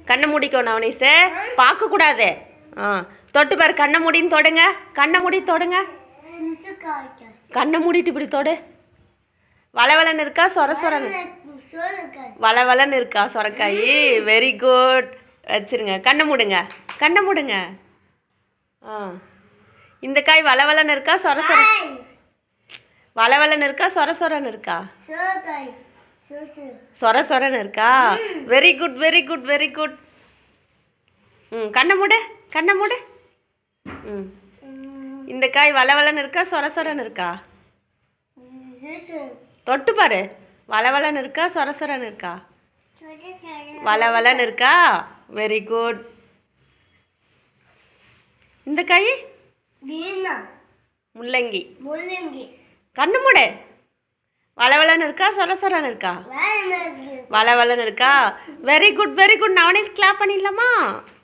கண்ணை மூடிக்கோ நவனீஸு பார்க்கக்கூடாது ஆ தொட்டு பாரு கண்ணை மூடின்னு தொடுங்க கண்ணை மூடி தொடுங்க சுசுக்காய்க்காய் கண்ணை மூடிட்டு இப்படி தொடு வளவலன்னு இருக்கா சொர சொரன்னு சோறுக்காய் வளவலன்னு இருக்கா சொரக்காய் வெரி குட் வச்சிருங்க கண்ணை மூடுங்க கண்ணை மூடுங்க ஆ இந்த காய் வளவலன்னு இருக்கா சொர சொர வளவலன்னு இருக்கா சொர சொரன்னு இருக்கா சோறுக்காய் சுசு சொர சொரன்னு இருக்கா very good very good very good ம் கண்ணை மூடு கண்ணை மூடு ம் இந்த காய் வளவலன்னு இருக்கா சொர சொரன்னு இருக்கா சுசு தொட்டு பாரு வளவலன்னு இருக்கா சொர சொரன்னு இருக்கா வளவலன்னு இருக்கா வெரி குட் இந்த காய் வீணா முள்ளங்கி முள்ளங்கி கண்ணு மூடு வளவலன்னு இருக்கா சொர சொரன்னு இருக்கா வேற என்ன இருக்கு வளவலன்னு இருக்கா very good very good Navanesh clap பண்ணிடலாமா